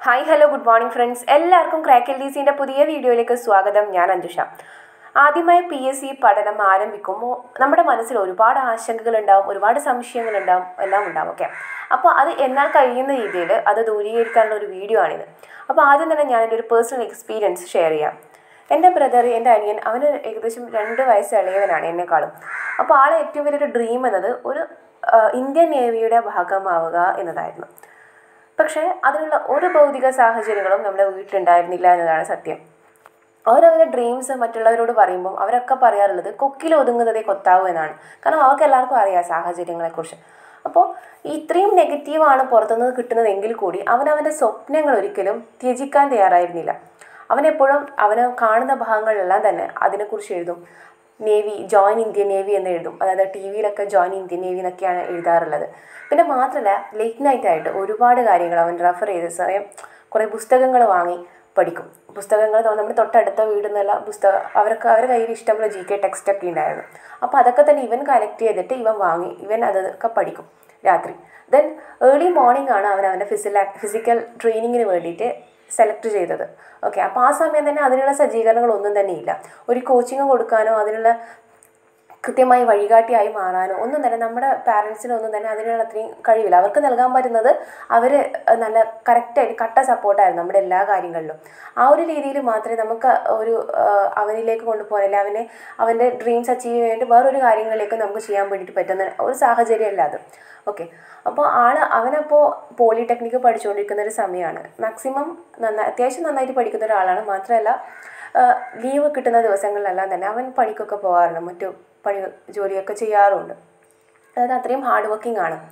hi hello good morning friends എല്ലാവർക്കും crack L D സിൻ്റെ പുതിയ വീഡിയോയിലേക്ക് സ്വാഗതം ഞാൻ അഞ്ജുഷ ആദ്യമായി പി എസ് സി പഠനം ആരംഭിക്കുമ്പോൾ നമ്മുടെ മനസ്സിൽ ഒരുപാട് ആശങ്കകൾ ഉണ്ടാവും ഒരുപാട് സംശയങ്ങൾ ഉണ്ടാവും എല്ലാം ഉണ്ടാവും ഓക്കെ അപ്പോൾ അത് എന്നാൽ കഴിയുന്ന രീതിയിൽ അത് ദൂരീകരിക്കാനുള്ള ഒരു വീഡിയോ ആണിത് അപ്പോൾ ആദ്യം തന്നെ ഞാൻ എൻ്റെ ഒരു പേഴ്സണൽ എക്സ്പീരിയൻസ് ഷെയർ ചെയ്യാം എൻ്റെ ബ്രദർ എൻ്റെ അനിയൻ അവന് ഏകദേശം രണ്ട് വയസ്സ് ഇളയവനാണ് എന്നെക്കാളും അപ്പോൾ ആളെ ഏറ്റവും വലിയൊരു ഡ്രീം എന്നത് ഒരു ആ, ഇന്ത്യൻ നേവിയുടെ ഭാഗമാവുക എന്നതായിരുന്നു പക്ഷേ അതിനുള്ള ഒരു ഭൗതിക സാഹചര്യങ്ങളും നമ്മുടെ വീട്ടിലുണ്ടായിരുന്നില്ല എന്നതാണ് സത്യം അവരവരുടെ ഡ്രീംസ് മറ്റുള്ളവരോട് പറയുമ്പോൾ അവരൊക്കെ പറയാറുള്ളത് കൊക്കിൽ ഒതുങ്ങുന്നതേ കൊത്താവൂ എന്നാണ് കാരണം അവർക്ക് എല്ലാവർക്കും അറിയാം സാഹചര്യങ്ങളെക്കുറിച്ച് അപ്പോൾ ഇത്രയും നെഗറ്റീവാണ് പുറത്തുനിന്ന് കിട്ടുന്നതെങ്കിൽ കൂടി അവനവൻ്റെ സ്വപ്നങ്ങൾ ഒരിക്കലും ത്യജിക്കാൻ തയ്യാറായിരുന്നില്ല അവനെപ്പോഴും അവന് കാണുന്ന ഭാഗങ്ങളിലെല്ലാം തന്നെ അതിനെക്കുറിച്ച് എഴുതും നേവി ജോയിൻ ഇന്ത്യൻ നേവി എന്ന് എഴുതും അതായത് ടി വിയിലൊക്കെ ജോയിൻ ഇന്ത്യൻ നേവി എന്നൊക്കെയാണ് എഴുതാറുള്ളത് പിന്നെ മാത്രമല്ല ലേറ്റ് നൈറ്റ് ആയിട്ട് ഒരുപാട് കാര്യങ്ങൾ അവൻ റെഫർ ചെയ്ത് സമയം കുറേ പുസ്തകങ്ങൾ വാങ്ങി പഠിക്കും പുസ്തകങ്ങൾ നമ്മുടെ തൊട്ടടുത്ത വീട്ടിൽ നിന്നുള്ള പുസ്തകം അവർക്ക് അവരുടെ കയ്യിൽ ഇഷ്ടമുള്ള ജി കെ ടെക്സ്റ്റ് ഒക്കെ ഉണ്ടായിരുന്നു അപ്പോൾ അതൊക്കെ തന്നെ ഇവൻ കളക്ട് ചെയ്തിട്ട് ഇവൻ വാങ്ങി ഇവൻ അതൊക്കെ പഠിക്കും രാത്രി ദെൻ ഏർലി മോർണിംഗ് ആണ് അവൻ അവൻ്റെ ഫിസിക്കൽ ഫിസിക്കൽ ട്രെയിനിങ്ങിന് വേണ്ടിയിട്ട് സെലക്ട് ചെയ്തത് ഓക്കെ അപ്പോൾ ആ സമയം തന്നെ അതിനുള്ള സജ്ജീകരണങ്ങളൊന്നും തന്നെ ഇല്ല ഒരു കോച്ചിങ് കൊടുക്കാനോ അതിനുള്ള കൃത്യമായി വഴികാട്ടിയായി മാറാനോ ഒന്നും തന്നെ നമ്മുടെ പാരൻസിനൊന്നും തന്നെ അതിനുള്ള അത്രയും കഴിവില്ല അവർക്ക് നൽകാൻ പറ്റുന്നത് അവർ നല്ല കറക്റ്റായിട്ട് കട്ട സപ്പോർട്ടായിരുന്നു നമ്മുടെ എല്ലാ കാര്യങ്ങളിലും ആ ഒരു രീതിയിൽ മാത്രമേ നമുക്ക് ഒരു ആ, അവനിലേക്ക് കൊണ്ടുപോകാൻ അല്ലെങ്കിൽ അവനെ അവൻ്റെ ഡ്രീംസ് അച്ചീവ് ചെയ്യാൻ വേണ്ടി വേറൊരു കാര്യങ്ങളിലേക്ക് നമുക്ക് ചെയ്യാൻ വേണ്ടിയിട്ട് പറ്റുന്ന ഒരു സാഹചര്യമല്ല അത് ഓക്കെ അപ്പോൾ ആൾ അവനപ്പോൾ പോളിടെക്നിക്ക് പഠിച്ചുകൊണ്ടിരിക്കുന്ന ഒരു സമയമാണ് മാക്സിമം നന്നായി അത്യാവശ്യം നന്നായിട്ട് പഠിക്കുന്ന ഒരാളാണ് മാത്രമല്ല ലീവ് കിട്ടുന്ന ദിവസങ്ങളിലെല്ലാം തന്നെ അവൻ പണിക്കൊക്കെ പോകാറുണ്ട് മറ്റു പണി ജോലിയൊക്കെ ചെയ്യാറുണ്ട് അതായത് അത്രയും ഹാർഡ് വർക്കിംഗ് ആണ്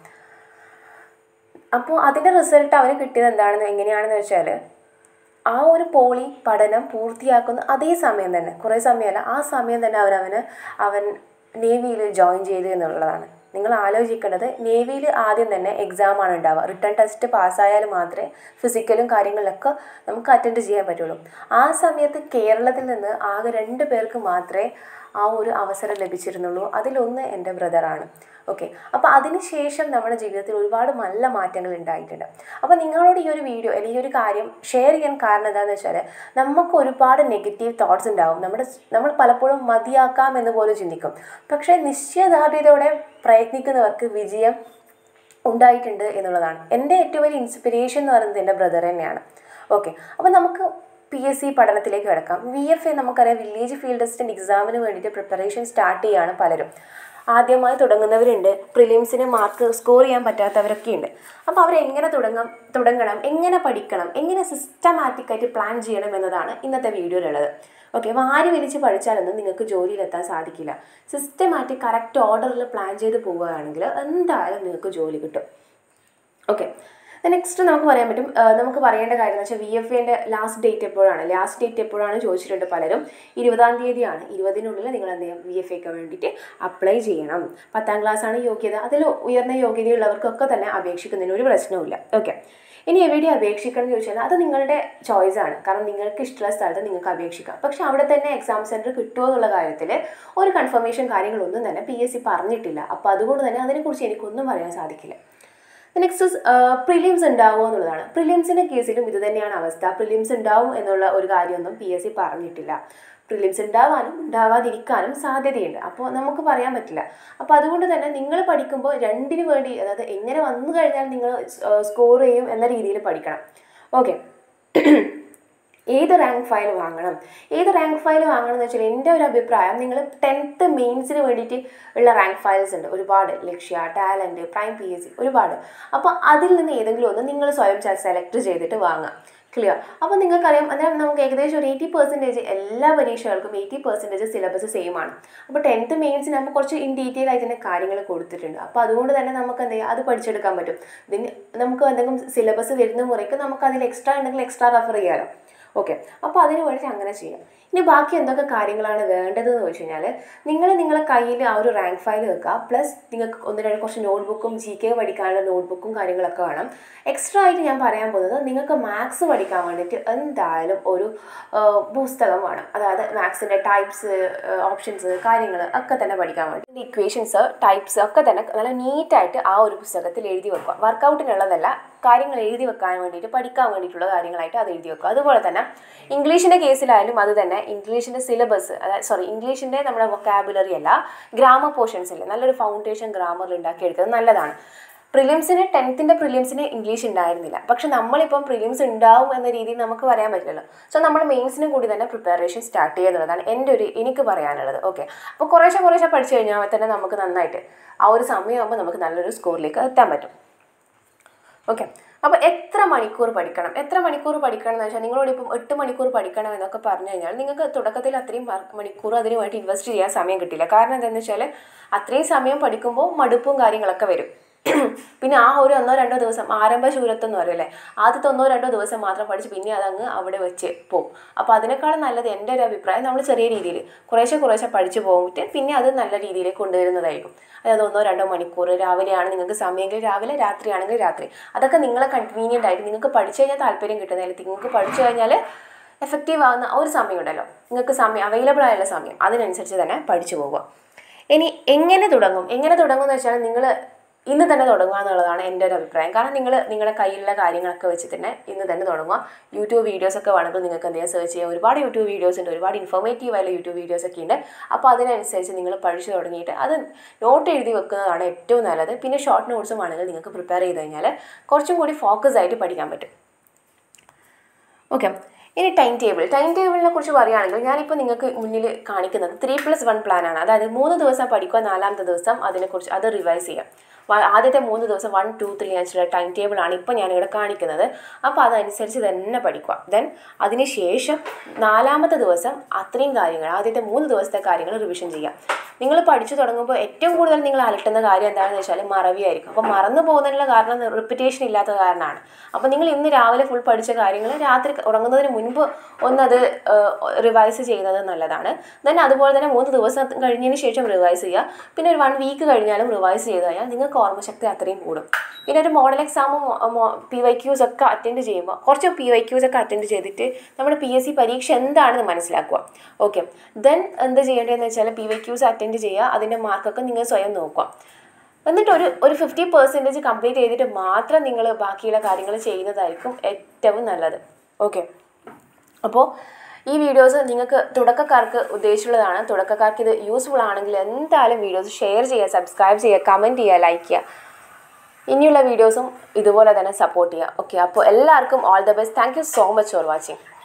അപ്പോൾ അതിൻ്റെ റിസൾട്ട് അവന് കിട്ടിയത് എന്താണെന്ന് എങ്ങനെയാണെന്ന് വെച്ചാൽ ആ ഒരു പോളി പഠനം പൂർത്തിയാക്കുന്ന അതേ സമയം തന്നെ കുറേ സമയമല്ല ആ സമയം തന്നെ അവൻ അവന് അവൻ നേവിയിൽ ജോയിൻ ചെയ്തു എന്നുള്ളതാണ് നിങ്ങൾ ആലോചിക്കേണ്ടത് നേവിയിൽ ആദ്യം തന്നെ എക്സാമാണ് ഉണ്ടാവുക റിട്ടേൺ ടെസ്റ്റ് പാസ്സായാൽ മാത്രമേ ഫിസിക്കലും കാര്യങ്ങളിലൊക്കെ നമുക്ക് അറ്റൻഡ് ചെയ്യാൻ പറ്റുള്ളൂ ആ സമയത്ത് കേരളത്തിൽ നിന്ന് ആകെ രണ്ട് പേർക്ക് മാത്രമേ ആ ഒരു അവസരം ലഭിച്ചിരുന്നുള്ളൂ അതിലൊന്ന് എൻ്റെ ബ്രദറാണ് ഓക്കെ അപ്പോൾ അതിനുശേഷം നമ്മുടെ ജീവിതത്തിൽ ഒരുപാട് നല്ല മാറ്റങ്ങൾ ഉണ്ടായിട്ടുണ്ട് അപ്പോൾ നിങ്ങളോട് ഈ ഒരു വീഡിയോ അല്ലെങ്കിൽ ഈ ഒരു കാര്യം ഷെയർ ചെയ്യാൻ കാരണം എന്താണെന്ന് വെച്ചാൽ നമുക്ക് ഒരുപാട് നെഗറ്റീവ് തോട്ട്സ് ഉണ്ടാവും നമ്മുടെ നമ്മൾ പലപ്പോഴും മതിയാക്കാം എന്ന് പോലും ചിന്തിക്കും പക്ഷേ നിശ്ചയദാർഢ്യതയോടെ പ്രയത്നിക്കുന്നവർക്ക് വിജയം ഉണ്ടായിട്ടുണ്ട് എന്നുള്ളതാണ് എൻ്റെ ഏറ്റവും വലിയ ഇൻസ്പിരേഷൻ എന്ന് പറയുന്നത് എൻ്റെ ബ്രദർ തന്നെയാണ് ഓക്കെ അപ്പോൾ നമുക്ക് പി എസ് സി പഠനത്തിലേക്ക് കിടക്കാം വി എഫ് എ നമുക്കറിയാം വില്ലേജ് ഫീൽഡ് അസിസ്റ്റൻറ്റ് എക്സാമിന് വേണ്ടിയിട്ട് പ്രിപ്പറേഷൻ സ്റ്റാർട്ട് ചെയ്യുകയാണ് പലരും ആദ്യമായി തുടങ്ങുന്നവരുണ്ട് പ്രിലിംസിന് മാർക്ക് സ്കോർ ചെയ്യാൻ പറ്റാത്തവരൊക്കെ ഉണ്ട് അപ്പോൾ അവരെങ്ങനെ തുടങ്ങാം തുടങ്ങണം എങ്ങനെ പഠിക്കണം എങ്ങനെ സിസ്റ്റമാറ്റിക്കായിട്ട് പ്ലാൻ ചെയ്യണം എന്നതാണ് ഇന്നത്തെ വീഡിയോയിലുള്ളത് ഓക്കെ വാരി വലിച്ച് പഠിച്ചാലൊന്നും നിങ്ങൾക്ക് ജോലിയിലെത്താൻ സാധിക്കില്ല സിസ്റ്റമാറ്റിക് കറക്റ്റ് ഓർഡറിൽ പ്ലാൻ ചെയ്ത് പോവുകയാണെങ്കിൽ എന്തായാലും നിങ്ങൾക്ക് ജോലി കിട്ടും ഓക്കെ നെക്സ്റ്റ് നമുക്ക് പറയാൻ പറ്റും ആ, നമുക്ക് പറയേണ്ട കാര്യം എന്ന് വെച്ചാൽ വി എഫ് എൻ്റെ ലാസ്റ്റ് ഡേറ്റ് എപ്പോഴാണ് ലാസ്റ്റ് ഡേറ്റ് എപ്പോഴാണ് ചോദിച്ചിട്ടുണ്ട് പലരും ഇരുപതാം തീയതിയാണ് ഇരുപതിനുള്ളിൽ നിങ്ങൾ എന്ത് ചെയ്യും വി എഫ് എക്ക് വേണ്ടിയിട്ട് അപ്ലൈ ചെയ്യണം പത്താം ക്ലാസ് ആണ് യോഗ്യത അതിൽ ഉയർന്ന യോഗ്യതയുള്ളവർക്കൊക്കെ തന്നെ അപേക്ഷിക്കുന്നതിന് ഒരു പ്രശ്നവുമില്ല ഓക്കെ ഇനി എവിടെ അപേക്ഷിക്കണം എന്ന് ചോദിച്ചാൽ അത് നിങ്ങളുടെ ചോയ്സ് ആണ് കാരണം നിങ്ങൾക്ക് ഇഷ്ടമുള്ള സ്ഥലത്ത് നിങ്ങൾക്ക് അപേക്ഷിക്കാം പക്ഷെ അവിടെ തന്നെ എക്സാം സെൻറ്റർ കിട്ടുമോ എന്നുള്ള കാര്യത്തിൽ ഒരു കൺഫർമേഷൻ കാര്യങ്ങളൊന്നും തന്നെ പി എസ് സി പറഞ്ഞിട്ടില്ല അപ്പോൾ അതുകൊണ്ട് തന്നെ അതിനെക്കുറിച്ച് എനിക്കൊന്നും പറയാൻ സാധിക്കില്ല നെക്സ്റ്റ് പ്രിലിംസ് ഉണ്ടാവുമോ എന്നുള്ളതാണ് പ്രിലിംസിൻ്റെ കേസിലും ഇത് തന്നെയാണ് അവസ്ഥ പ്രിലിംസ് ഉണ്ടാവും എന്നുള്ള ഒരു കാര്യമൊന്നും പി എസ് സി പറഞ്ഞിട്ടില്ല പ്രിലിംസ് ഉണ്ടാവാനും ഉണ്ടാവാതിരിക്കാനും സാധ്യതയുണ്ട് അപ്പോൾ നമുക്ക് പറയാൻ പറ്റില്ല അപ്പോൾ അതുകൊണ്ട് തന്നെ നിങ്ങൾ പഠിക്കുമ്പോൾ രണ്ടിന് വേണ്ടി അതായത് എങ്ങനെ വന്നു കഴിഞ്ഞാൽ നിങ്ങൾ സ്കോർ ചെയ്യും എന്ന രീതിയിൽ പഠിക്കണം ഓക്കെ ഏത് റാങ്ക് ഫയൽ വാങ്ങണം ഏത് റാങ്ക് ഫയൽ വാങ്ങണം എന്ന് വെച്ചാൽ എൻ്റെ ഒരു അഭിപ്രായം നിങ്ങൾ ടെൻത്ത് മെയിൻസിന് വേണ്ടിയിട്ട് ഉള്ള റാങ്ക് ഫയൽസ് ഉണ്ട് ഒരുപാട് Lakshya talent prime P S C ഒരുപാട് അപ്പോൾ അതിൽ നിന്ന് ഏതെങ്കിലും ഒന്ന് നിങ്ങൾ സ്വയം സെലക്ട് ചെയ്തിട്ട് വാങ്ങാം ക്ലിയർ അപ്പോൾ നിങ്ങൾക്കറിയാം അന്നേരം നമുക്ക് ഏകദേശം ഒരു എയ്റ്റി പെർസെൻറ്റേജ് എല്ലാ പരീക്ഷകൾക്കും എയ്റ്റി പെർസെൻറ്റേജ് സിലബസ് സെയിം ആണ് അപ്പോൾ ടെൻത്ത് മെയിൻസിന് നമുക്ക് കുറച്ച് ഇൻ ഡീറ്റെയിൽ ആയിട്ട് തന്നെ കാര്യങ്ങൾ കൊടുത്തിട്ടുണ്ട് അപ്പോൾ അതുകൊണ്ട് തന്നെ നമുക്ക് എന്ത് ചെയ്യാം അത് പഠിച്ചെടുക്കാൻ പറ്റും ഇതിന് നമുക്ക് എന്തെങ്കിലും സിലബസ് വരുന്ന മുറയ്ക്ക് നമുക്ക് അതിൽ എക്സ്ട്രാ ഉണ്ടെങ്കിൽ എക്സ്ട്രാ റെഫർ ചെയ്യാമല്ലോ ഓക്കെ അപ്പോൾ അതിന് വേണ്ടിയിട്ട് അങ്ങനെ ചെയ്യാം ഇനി ബാക്കി എന്തൊക്കെ കാര്യങ്ങളാണ് വേണ്ടതെന്ന് വെച്ച് കഴിഞ്ഞാൽ നിങ്ങൾ നിങ്ങളെ കയ്യിൽ ആ ഒരു റാങ്ക് ഫയൽ വെക്കുക പ്ലസ് നിങ്ങൾക്ക് ഒന്ന് രണ്ട് കുറച്ച് നോട്ട്ബുക്കും ജി കെ പഠിക്കാനുള്ള നോട്ട്ബുക്കും കാര്യങ്ങളൊക്കെ വേണം എക്സ്ട്രാ ആയിട്ട് ഞാൻ പറയാൻ പോകുന്നത് നിങ്ങൾക്ക് മാത്സ് പഠിക്കാൻ വേണ്ടിയിട്ട് എന്തായാലും ഒരു ആ, പുസ്തകം വേണം അതായത് മാത്സിൻ്റെ ടൈപ്സ് ഓപ്ഷൻസ് കാര്യങ്ങൾ ഒക്കെ തന്നെ പഠിക്കാൻ വേണ്ടി ഇക്വേഷൻസ് ടൈപ്സ് ഒക്കെ തന്നെ നല്ല നീറ്റായിട്ട് ആ ഒരു പുസ്തകത്തിൽ എഴുതി വെക്കുക വർക്കൗട്ടിനുള്ളതല്ല കാര്യങ്ങൾ എഴുതി വെക്കാൻ വേണ്ടിയിട്ട് പഠിക്കാൻ വേണ്ടിയിട്ടുള്ള കാര്യങ്ങളായിട്ട് അത് എഴുതി വെക്കുക അതുപോലെ തന്നെ ഇംഗ്ലീഷിൻ്റെ കേസിലായാലും അത് തന്നെ ഇംഗ്ലീഷിൻ്റെ സിലബസ് അതായത് സോറി ഇംഗ്ലീഷിൻ്റെ നമ്മുടെ വൊക്കാബുലറി അല്ല ഗ്രാമർ പോർഷൻസ് ഇല്ലേ നല്ലൊരു ഫൗണ്ടേഷൻ ഗ്രാമറിൽ ഉണ്ടാക്കിയെടുക്കുന്നത് നല്ലതാണ് പ്രിലിംസിന് ടെൻത്തിൻ്റെ പ്രിലിംസിന് ഇംഗ്ലീഷ് ഉണ്ടായിരുന്നില്ല പക്ഷെ നമ്മളിപ്പം പ്രിലിംസ് ഉണ്ടാവും എന്ന രീതിയിൽ നമുക്ക് പറയാൻ പറ്റില്ലല്ലോ സോ നമ്മൾ മെയിൻസിനും കൂടി തന്നെ പ്രിപ്പറേഷൻ സ്റ്റാർട്ട് ചെയ്യുന്നുള്ളതാണ് എൻ്റെ ഒരു എനിക്ക് പറയാനുള്ളത് ഓക്കെ അപ്പോൾ കുറേശ്ശെ കുറേശ്ശെ പഠിച്ചു കഴിഞ്ഞാൽ തന്നെ നമുക്ക് നന്നായിട്ട് ആ ഒരു സമയമാകുമ്പോൾ നമുക്ക് നല്ലൊരു സ്കോറിലേക്ക് എത്താൻ പറ്റും ഓക്കെ അപ്പോൾ എത്ര മണിക്കൂർ പഠിക്കണം എത്ര മണിക്കൂർ പഠിക്കണം എന്ന് വെച്ചാൽ നിങ്ങളോട് ഇപ്പം എട്ട് മണിക്കൂർ പഠിക്കണം എന്നൊക്കെ പറഞ്ഞു കഴിഞ്ഞാൽ നിങ്ങൾക്ക് തുടക്കത്തിൽ അത്രയും മ- മണിക്കൂർ അതിന് വേണ്ടി ഇൻവെസ്റ്റ് ചെയ്യാൻ സമയം കിട്ടില്ല കാരണം എന്താണെന്ന് വെച്ചാൽ അത്രയും സമയം പഠിക്കുമ്പോൾ മടുപ്പും കാര്യങ്ങളൊക്കെ വരും പിന്നെ ആ ഒരു ഒന്നോ രണ്ടോ ദിവസം ആരംഭ ശൂരത്വം എന്ന് പറയും അല്ലേ ആദ്യത്തെ ഒന്നോ രണ്ടോ ദിവസം മാത്രം പഠിച്ച് പിന്നെ അതങ്ങ് അവിടെ വെച്ച് പോകും അപ്പോൾ അതിനേക്കാളും നല്ലത് എൻ്റെ ഒരു അഭിപ്രായം നമ്മൾ ചെറിയ രീതിയിൽ കുറേശ്ശെ കുറേശ്ശെ പഠിച്ചു പോയിട്ട് പിന്നെ അത് നല്ല രീതിയിൽ കൊണ്ടുവരുന്നതായിരിക്കും അതായത് ഒന്നോ രണ്ടോ മണിക്കൂർ രാവിലെയാണ് നിങ്ങൾക്ക് സമയമെങ്കിൽ രാവിലെ രാത്രിയാണെങ്കിൽ രാത്രി അതൊക്കെ നിങ്ങളെ കൺവീനിയൻ്റ് ആയിട്ട് നിങ്ങൾക്ക് പഠിച്ചു കഴിഞ്ഞാൽ താല്പര്യം കിട്ടുന്നതിൽ നിങ്ങൾക്ക് പഠിച്ചു കഴിഞ്ഞാൽ എഫക്റ്റീവ് ആവുന്ന ആ ഒരു സമയമുണ്ടല്ലോ നിങ്ങൾക്ക് സമയം അവൈലബിൾ ആയുള്ള സമയം അതിനനുസരിച്ച് തന്നെ പഠിച്ചു പോവുക ഇനി എങ്ങനെ തുടങ്ങും എങ്ങനെ തുടങ്ങും എന്ന് വെച്ചാൽ നിങ്ങൾ ഇന്ന് തന്നെ തുടങ്ങുക എന്നുള്ളതാണ് എൻ്റെ ഒരു അഭിപ്രായം കാരണം നിങ്ങൾ നിങ്ങളുടെ കയ്യിലുള്ള കാര്യങ്ങളൊക്കെ വെച്ച് തന്നെ ഇന്ന് തന്നെ തുടങ്ങുക യൂട്യൂബ് വീഡിയോസ് ഒക്കെ വേണമെങ്കിൽ നിങ്ങൾക്ക് എന്തെങ്കിലും സെർച്ച് ചെയ്യാം ഒരുപാട് യൂട്യൂബ് വീഡിയോസ് ഉണ്ട് ഒരുപാട് ഇൻഫോർമേറ്റീവ് ആയുള്ള യൂട്യൂബ് വീഡിയോസ് ഒക്കെ ഉണ്ട് അപ്പോൾ അതിനനുസരിച്ച് നിങ്ങൾ പഠിച്ചു തുടങ്ങിയിട്ട് അത് നോട്ട് എഴുതി വെക്കുന്നതാണ് ഏറ്റവും നല്ലത് പിന്നെ ഷോർട്ട് നോട്ട്സും ആണെങ്കിൽ നിങ്ങൾക്ക് പ്രിപ്പയർ ചെയ്ത് കഴിഞ്ഞാൽ കുറച്ചും കൂടി ഫോക്കസ് ആയിട്ട് പഠിക്കാൻ പറ്റും ഓക്കെ ഇനി ടൈം ടേബിൾ ടൈം ടേബിളിനെ കുറിച്ച് പറയുകയാണെങ്കിൽ ഞാനിപ്പോൾ നിങ്ങൾക്ക് മുന്നിൽ കാണിക്കുന്നത് ത്രീ പ്ലസ് വൺ പ്ലാനാണ് അതായത് മൂന്ന് ദിവസം പഠിക്കുക നാലാമത്തെ ദിവസം അതിനെക്കുറിച്ച് അത് റിവൈസ് ചെയ്യാം വ- ആദ്യത്തെ മൂന്ന് ദിവസം വൺ ടു ത്രീ വെച്ചിട്ടുള്ള ടൈം ടേബിളാണ് ഇപ്പോൾ ഞാനിവിടെ കാണിക്കുന്നത് അപ്പോൾ അതനുസരിച്ച് തന്നെ പഠിക്കുക ദെൻ അതിന് ശേഷം നാലാമത്തെ ദിവസം അത്രയും കാര്യങ്ങൾ ആദ്യത്തെ മൂന്ന് ദിവസത്തെ കാര്യങ്ങൾ റിവിഷൻ ചെയ്യാം നിങ്ങൾ പഠിച്ചു തുടങ്ങുമ്പോൾ ഏറ്റവും കൂടുതൽ നിങ്ങൾ അലട്ടുന്ന കാര്യം എന്താണെന്ന് വെച്ചാൽ മറവിയായിരിക്കും അപ്പോൾ മറന്നു പോകുന്നതിനുള്ള കാരണം റിപ്പിറ്റേഷൻ ഇല്ലാത്ത കാരണമാണ് അപ്പോൾ നിങ്ങൾ ഇന്ന് രാവിലെ ഫുൾ പഠിച്ച കാര്യങ്ങൾ രാത്രി ഉറങ്ങുന്നതിന് മുൻപ് ഒന്നത് റിവൈസ് ചെയ്യുന്നത് നല്ലതാണ് ദെൻ അതുപോലെ തന്നെ മൂന്ന് ദിവസം കഴിഞ്ഞതിന് ശേഷം റിവൈസ് ചെയ്യുക പിന്നെ ഒരു വൺ വീക്ക് കഴിഞ്ഞാലും റിവൈസ് ചെയ്ത് കഴിഞ്ഞാൽ നിങ്ങൾക്ക് ഓർമ്മശക്തി അത്രയും കൂടും പിന്നെ ഒരു മോഡൽ എക്സാമും പി വൈ ക്യൂസ് ഒക്കെ അറ്റൻഡ് ചെയ്യുമ്പോൾ കുറച്ച് പി വൈ ക്യൂസ് ഒക്കെ അറ്റൻഡ് ചെയ്തിട്ട് നമ്മുടെ പി എസ് സി പരീക്ഷ എന്താണെന്ന് മനസ്സിലാക്കുക ഓക്കെ ദെൻ എന്ത് ചെയ്യേണ്ടതെന്ന് വെച്ചാൽ പി വൈ ക്യൂസ് അറ്റൻഡ് ചെയ്യുക അതിൻ്റെ മാർക്കൊക്കെ നിങ്ങൾ സ്വയം നോക്കുക എന്നിട്ട് ഒരു ഒരു ഫിഫ്റ്റി പെർസെൻറ്റേജ് കംപ്ലീറ്റ് ചെയ്തിട്ട് മാത്രം നിങ്ങൾ ബാക്കിയുള്ള കാര്യങ്ങൾ ചെയ്യുന്നതായിരിക്കും ഏറ്റവും നല്ലത് ഓക്കെ അപ്പോൾ ഈ വീഡിയോസ് നിങ്ങൾക്ക് തുടക്കക്കാർക്ക് ഉദ്ദേശിച്ചുള്ളതാണ് തുടക്കക്കാർക്ക് ഇത് യൂസ്ഫുൾ ആണെങ്കിൽ എന്തായാലും വീഡിയോസ് ഷെയർ ചെയ്യുക സബ്സ്ക്രൈബ് ചെയ്യുക കമൻറ്റ് ചെയ്യുക ലൈക്ക് ചെയ്യുക ഇനിയുള്ള വീഡിയോസും ഇതുപോലെ തന്നെ സപ്പോർട്ട് ചെയ്യുക ഓക്കെ അപ്പോൾ എല്ലാവർക്കും all the best thank you so much for watching